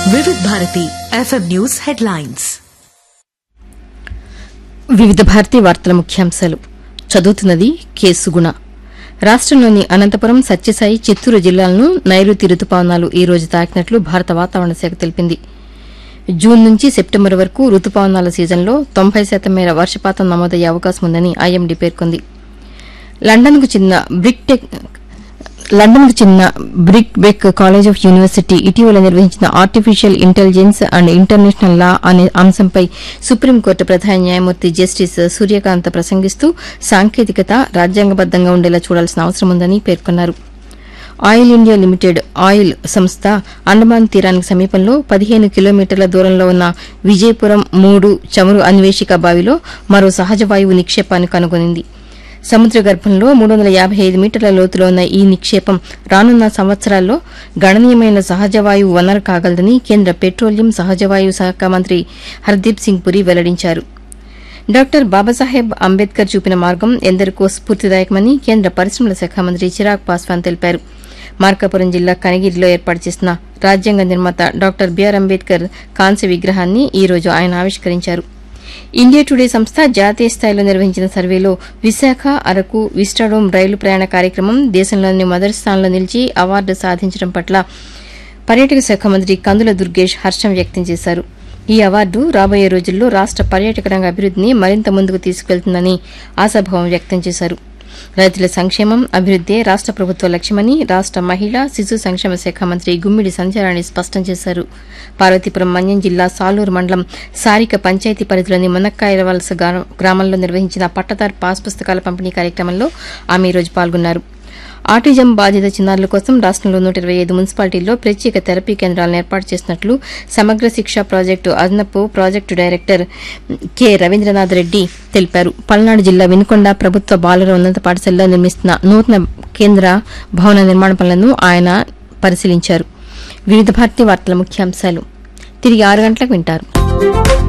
వివిధ Bharati FM news headlines వివిధ భారతీ వార్తల ముఖ్యాంశాలు చదువుతున్నది కె సుగుణ రాష్టంలోని అనంతపురం సత్యసాయి చిత్తూరు జిల్లాలను నైరుతి రుతుపవనాలు ఈ రోజు తాకినట్లు భారత వాతావరణ శాఖ తెలిపింది జూన్ నుంచి సెప్టెంబర్ వరకు రుతుపవనాల సీజన్లో తొంభై శాతం మేర వర్షపాతం నమోదయ్యే అవకాశం ఉందని ఐఎండీ పేర్కొంది లండన్కు చెందిన బ్రిక్ టెక్ లండన్కు చెందిన Birkbeck college of university ఇటీవల నిర్వహించిన artificial intelligence and international law అనే అంశంపై సుప్రీంకోర్టు ప్రధాన న్యాయమూర్తి జస్టిస్ సూర్యకాంత్ ప్రసంగిస్తూ సాంకేతికత రాజ్యాంగబద్దంగా ఉండేలా చూడాల్సిన అవసరం ఉందని పేర్కొన్నారు ఆయిల్ ఇండియా లిమిటెడ్ ఆయిల్ సంస్థ అండమాన్ తీరానికి సమీపంలో పదిహేను కిలోమీటర్ల దూరంలో ఉన్న విజయపురం మూడు చమురు అన్వేషిక బావిలో మరో సహజ వాయువు నిక్షేపాన్ని కనుగొనింది సముద్ర గర్భంలో మూడు వందల యాభై ఐదు మీటర్ల లోతులో ఉన్న ఈ నిక్షేపం రానున్న సంవత్సరాల్లో గణనీయమైన సహజ వాయువు వనరు కాగలదని కేంద్ర పెట్రోలియం సహజవాయువు శాఖ మంత్రి హర్దీప్ సింగ్ పురి వెల్లడించారు డాక్టర్ బాబాసాహెబ్ అంబేద్కర్ చూపిన మార్గం ఎందరికో స్ఫూర్తిదాయకమని కేంద్ర పరిశ్రమల శాఖ మంత్రి చిరాగ్ పాస్వాన్ తెలిపారు మార్కాపురం జిల్లా కనగిరిలో ఏర్పాటు చేసిన రాజ్యాంగ నిర్మాత డాక్టర్ బిఆర్ అంబేద్కర్ కాంస్య విగ్రహాన్ని ఈ రోజు ఆయన ఆవిష్కరించారు ఇండియా టుడే సంస్థ జాతీయ స్థాయిలో నిర్వహించిన సర్వేలో విశాఖ అరకు విస్టాడోమ్ రైలు ప్రయాణ కార్యక్రమం దేశంలోని మొదటి స్థానంలో నిలిచి అవార్డు సాధించడం పట్ల పర్యాటక శాఖ మంత్రి కందుల దుర్గేష్ హర్షం వ్యక్తం చేశారు ఈ అవార్డు రాబోయే రోజుల్లో రాష్ట పర్యాటక రంగ అభివృద్దిని మరింత ముందుకు తీసుకెళ్తుందని ఆశాభావం వ్యక్తం చేశారు రైతుల సంక్షేమం అభివృద్దే రాష్ట ప్రభుత్వ లక్ష్యమని రాష్ట మహిళా శిశు సంక్షేమ శాఖ మంత్రి గుమ్మిడి సంధ్యారాణి స్పష్టం చేశారు పార్వతీపురం మన్యం జిల్లా సాలూరు మండలం సారిక పంచాయతీ పరిధిలోని మునక్కాయల వలస గ్రా- గ్రామంలో నిర్వహించిన పట్టదారు పాస్ పుస్తకాల పంపిణీ కార్యక్రమంలో ఆమె ఈ రోజు పాల్గొన్నారు ఆటిజం బాధిత చిన్నారుల కోసం రాష్టంలో నూట ఇరవై ఐదు మున్సిపాలిటీల్లో ప్రత్యేక థెరపీ కేంద్రాలను ఏర్పాటు చేసినట్లు సమగ్ర శిక్ష ప్రాజెక్టు అదనపు project director K Ravindranath Reddy తెలిపారు పల్నాడు జిల్లా వినుకొండ ప్రభుత్వ బాలుర ఉన్నత పాఠశాలలో నిర్మిస్తున్న నూతన కేంద్ర భవన నిర్మాణ పనులను ఆయన పరిశీలించారు వివిధ భారతి వార్తల ముఖ్యాంశాలు తిరిగి ఆరు గంటలకు వింటారు